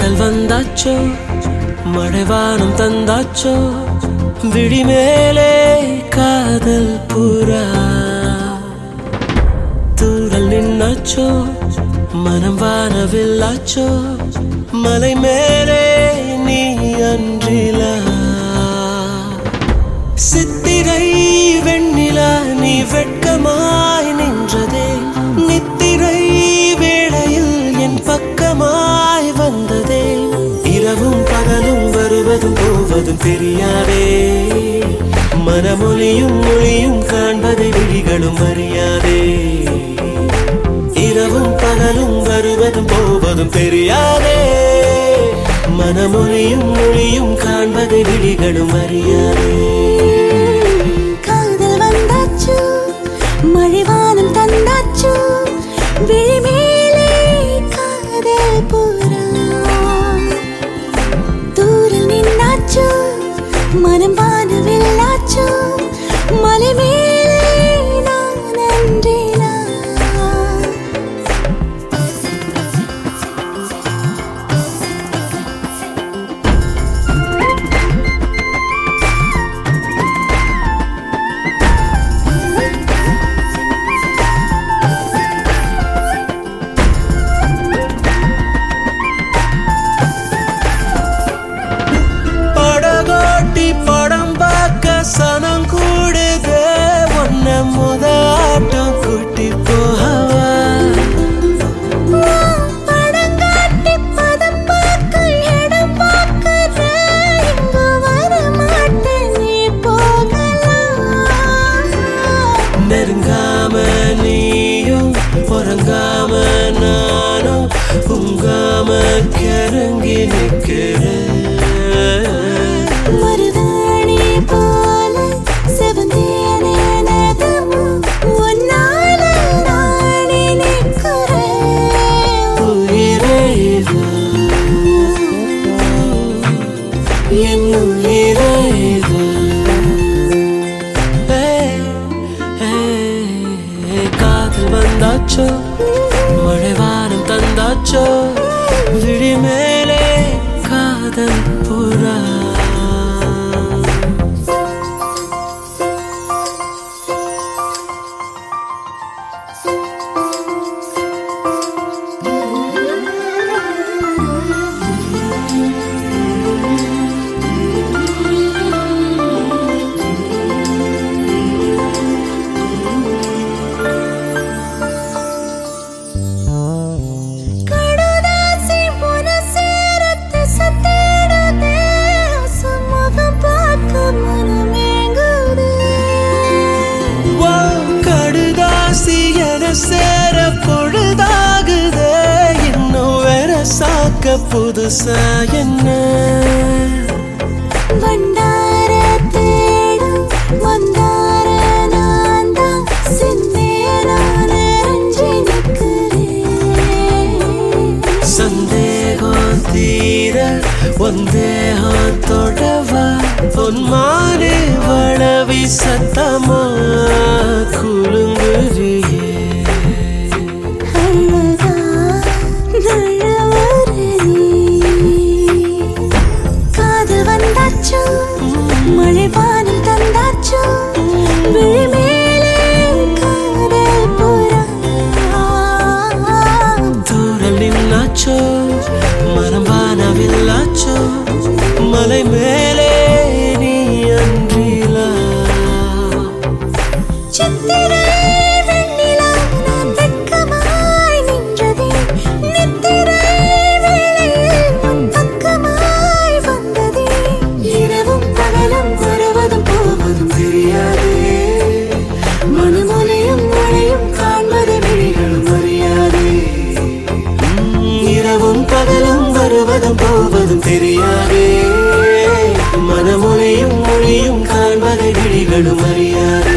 காதல் வந்தாச்சோ மழைவானம் தந்தாச்சோ விழிமேலே காதல் புறா தூரல் நின்னாச்சோ மனம் வானவில்லாச்சோ மலை மேலே நீ அன்றிலா சித்திரை வெண்ணிலா நீ வெட்கமாய் நின்றதே நித்திரை வேளையில் என் பக்கமாய் வந்ததே இரவும் பகலும் வருவதும் போவதும் தெரியாதே மனமொழியும் மொழியும் காண்பதை விழிகளும் அறியாதே இரவும் பகலும் வருவதும் போவதும் தெரியாதே மனமொழியும் மொழியும் காண்பதை விழிகளும் அறியாதே காதல் வந்தாச்சு மழைவானம் தந்தாச்சு விழிமேலே காதல் புறா தூரம் நின்னாச்சு மனம் வானவில்லாச்சு மலை மேலே நான் அன்றிலா படகோட்டி படம் பார்க்க சனம் கூடுதே ஒன்ன முத ஆட்டம் கூட்டி போகவா படங்காட்டி பதம் பார்க்க இடம் பார்க்கற இங்கு வர மாட்டேன் நீ போகலாம் நெருங்காம நீயும் உறங்காம நானும் உங்காம கிறங்கி நிற்கிறேன் மருதாணி போல செவந்தேனே நகமும் உன்னால நானே நிற்கிறேன் உயிரே வா, என் உயிரே வா. ஏய், ஏய், காதல் வந்தாச்சோ மழைவானம் தந்தாச்சோ விழி மேலே காதல் புறா கடுதாசி புனசேரத்து சத்தேடுதே அசமுகம் பார்க்க மனமேங்குதே வா, கடுதாசி என சேர பொழுதாகுதே இன்னும் வேற சாக்க புதுசா என்ன வண்டார தேடும் மந்தார நான்தான் சிந்தேனான ரஞ்சி நிற்கிறேன் சந்தேகம் தீர ஒந்தேகம் தொடவா பொன்மானே வளவி சத்தமா குலுங்குறியே அழகா நழவரு காதல் வந்தாச்சு மழைவானம் தந்தாச்சு விழிமேலே காதல் புறா தூரல் நின்னாச்சோ மரம் வானவில்லாச்சோ மலை மேலே நீ அன்றிலா சித்திரை வெண்ணிலா நான் வெட்கமாய் நின்றதே நித்திரை வேளையில் உன் பக்கமாய் வந்ததே இரவும் பகலும் வருவதும் போவதும் தெரியாதே மனமொழியும் மழையும் காண்பது விழிகளும் அறியாதே உம், இரவும் பகலும் வருவதும் போவதும் தெரியாதே மனமொழியும் மொழியும் காண்பதை விழிகளும் அறியாதே